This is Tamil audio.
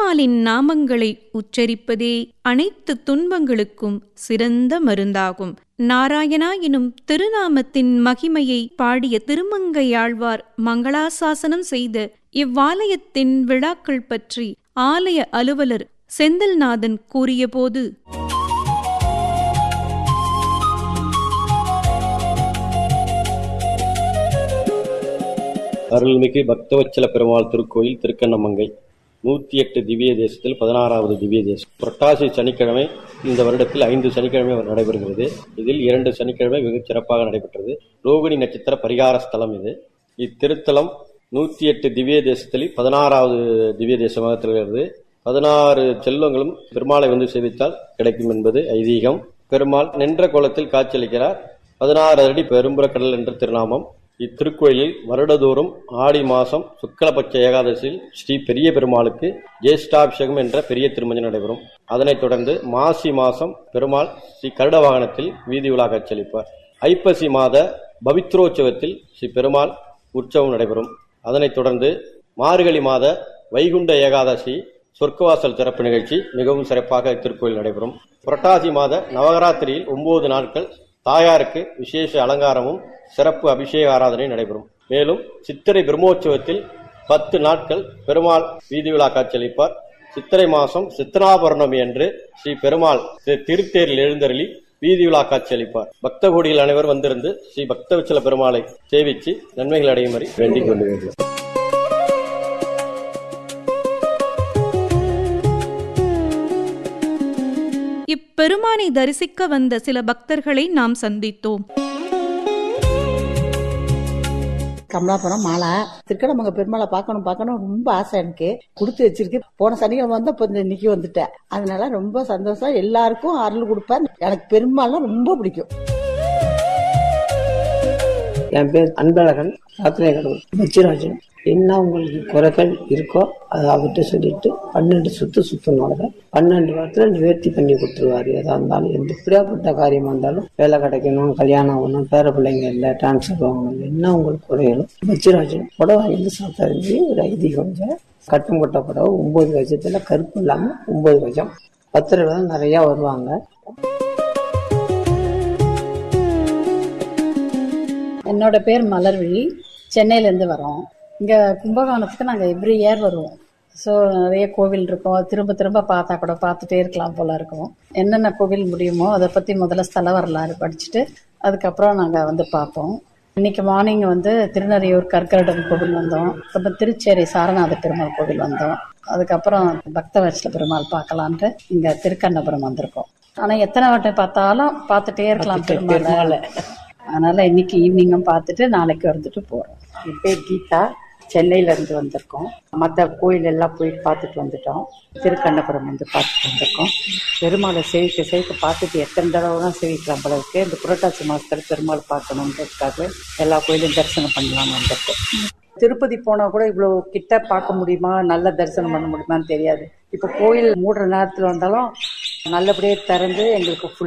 திருமாலின் நாமங்களை உச்சரிப்பதே அனைத்து துன்பங்களுக்கும் சிறந்த மருந்தாகும் நாராயணா எனும் திருநாமத்தின் மகிமையை பாடிய திருமங்கையாழ்வார் மங்களாசாசனம் செய்த இவ்வாலயத்தின் விழாக்கள் பற்றி ஆலய அலுவலர் செந்தில்நாதன் கூறியபோது அருள்மிகு பக்தவச்சல பெருமாள் திருக்கோயில் திருக்கண்ணமங்கை நூத்தி எட்டு திவ்ய தேசத்தில் பதினாறாவது திவ்ய தேசம் புரட்டாசி சனிக்கிழமை இந்த வருடத்தில் ஐந்து சனிக்கிழமை நடைபெறுகிறது இதில் இரண்டு சனிக்கிழமை வெகு சிறப்பாக நடைபெற்றது ரோகிணி நட்சத்திர பரிகார ஸ்தலம் இது இத்திருத்தலம் நூத்தி எட்டு திவ்ய தேசத்தில் பதினாறாவது திவ்ய தேசமாக திகழ்கிறது பதினாறு செல்வங்களும் பெருமாளை வந்து சேவித்தால் கிடைக்கும் என்பது ஐதீகம் பெருமாள் நின்ற கோலத்தில் காட்சியளிக்கிறார் பதினாறு அடி பெரும்புறக்கடல் என்ற திருநாமம் இத்திருக்கோயிலில் வருடதோறும் ஆடி மாதம் சுக்லபட்ச ஏகாதசியில் ஸ்ரீ பெரிய பெருமாளுக்கு ஜேஷ்டாபிஷேகம் என்ற பெரிய திருமஞ்சம் நடைபெறும் அதனைத் தொடர்ந்து மாசி மாதம் பெருமாள் ஸ்ரீ கருட வாகனத்தில் வீதி உலா காட்சியளிப்பார் ஐப்பசி மாத பவித்ரோற்சவத்தில் ஸ்ரீ பெருமாள் உற்சவம் நடைபெறும் அதனைத் தொடர்ந்து மார்கழி மாத வைகுண்ட ஏகாதசி சொர்க்கவாசல் சிறப்பு நிகழ்ச்சி மிகவும் சிறப்பாக இத்திருக்கோயில் நடைபெறும் புரட்டாசி மாத நவராத்திரியில் ஒன்பது நாட்கள் தாயாருக்கு விசேஷ அலங்காரமும் சிறப்பு அபிஷேக ஆராதனை நடைபெறும் மேலும் சித்திரை பிரம்மோற்சவத்தில் பத்து நாட்கள் பெருமாள் வீதி விழா காட்சியளிப்பார் சித்திரை மாதம் சித்தனாபரணமி என்று ஸ்ரீ பெருமாள் திருத்தேரில் எழுந்தருளி வீதி விழா காட்சியளிப்பார் பக்த கோடிகள் அனைவர் வந்திருந்து ஸ்ரீ பக்தவச்சல பெருமாளை சேவித்து நன்மைகள் அடையும்படி வேண்டிக் கொள்கிறேன் இப்பெருமானை தரிசிக்க வந்த சில பக்தர்களை நாம் சந்தித்தோம் கமலாபுரம் மாலா திருக்கடமங்க பெருமாளை பார்க்கணும் பார்க்கணும் ரொம்ப ஆசை எனக்கு கொடுத்து வச்சிருக்கு போன சனிக்கிழமை வந்தா இப்போ இன்னைக்கு வந்துட்டேன் அதனால ரொம்ப சந்தோஷம் எல்லாருக்கும் அருள் கொடுப்பேன் எனக்கு பெருமாள்லாம் ரொம்ப பிடிக்கும் என் பேர் அன்பழகன் ராத்திரை கடவுள் பச்சிராஜன் என்ன உங்களுக்கு குறைகள் இருக்கோ அதை அவர்கிட்ட சொல்லிட்டு பன்னெண்டு சுத்து சுத்தணும் பன்னெண்டு வாரத்துல நிவர்த்தி பண்ணி கொடுத்துருவாரு எதா இருந்தாலும் எந்த பிரியாப்பட்ட காரியமா இருந்தாலும் வேலை கிடைக்கணும் கல்யாணம் ஆகணும் பேர பிள்ளைங்க இல்லை டிரான்ஸ்ஃபர் வாங்கணும் என்ன உங்களுக்கு குறைகளும் பச்சிராஜன் புடவை வாங்கி சாப்பிட்டாரு ஒரு ஐதீகம் கட்டும் கொட்ட புடவை ஒன்பது கஜத்துல கருப்பு இல்லாம ஒன்பது கஜம் பத்திரிகை தான் நிறைய வருவாங்க என்னோட பேர் மலர்விழி சென்னையிலேருந்து வரோம் இங்கே கும்பகோணத்துக்கு நாங்கள் எவ்ரி இயர் வருவோம் ஸோ நிறைய கோவில் இருக்கும் திரும்ப திரும்ப பார்த்தா கூட பார்த்துட்டே இருக்கலாம் போல இருக்கும் என்னென்ன கோவில் முடியுமோ அதை பற்றி முதல்ல ஸ்தல வரலாறு படிச்சுட்டு அதுக்கப்புறம் நாங்கள் வந்து பார்ப்போம் இன்னைக்கு மார்னிங் வந்து திருநறையூர் கற்கரடன் கோவில் வந்தோம் அப்புறம் திருச்சேரி சாரநாத பெருமாள் கோவில் வந்தோம் அதுக்கப்புறம் பக்தவச்சல பெருமாள் பார்க்கலான்ட்டு இங்கே திருக்கண்ணபுரம் வந்திருக்கோம் ஆனால் எத்தனை வாட்டி பார்த்தாலும் பார்த்துட்டே இருக்கலாம் பெருமாள் அதனால இன்னைக்கு ஈவினிங்கும் பார்த்துட்டு நாளைக்கு வந்துட்டு போறோம் என் பேர் கீதா சென்னையில இருந்து வந்திருக்கோம் மற்ற கோயில் எல்லாம் போய் பார்த்துட்டு வந்துட்டோம் திருக்கண்ணபுரம் வந்து பார்த்துட்டு வந்திருக்கோம் பெருமாளை சேவிக்க சேவிக்க பார்த்துட்டு எத்தனை தடவை தான் சேவிக்கலாம் போல இருக்கு இந்த புரட்டாசி மாசத்துல பெருமாள் பார்க்கணுன்றதுக்காக எல்லா கோயிலும் தரிசனம் பண்ணலாம்னு வந்திருக்கோம் திருப்பதி போனா கூட இவ்வளவு கிட்ட பார்க்க முடியுமா நல்ல தரிசனம் பண்ண முடியுமான்னு தெரியாது இப்போ கோயில் மூடுற நேரத்துல வந்தாலும் நல்லபடியாக திறந்து எங்களுக்கு ஃபுல்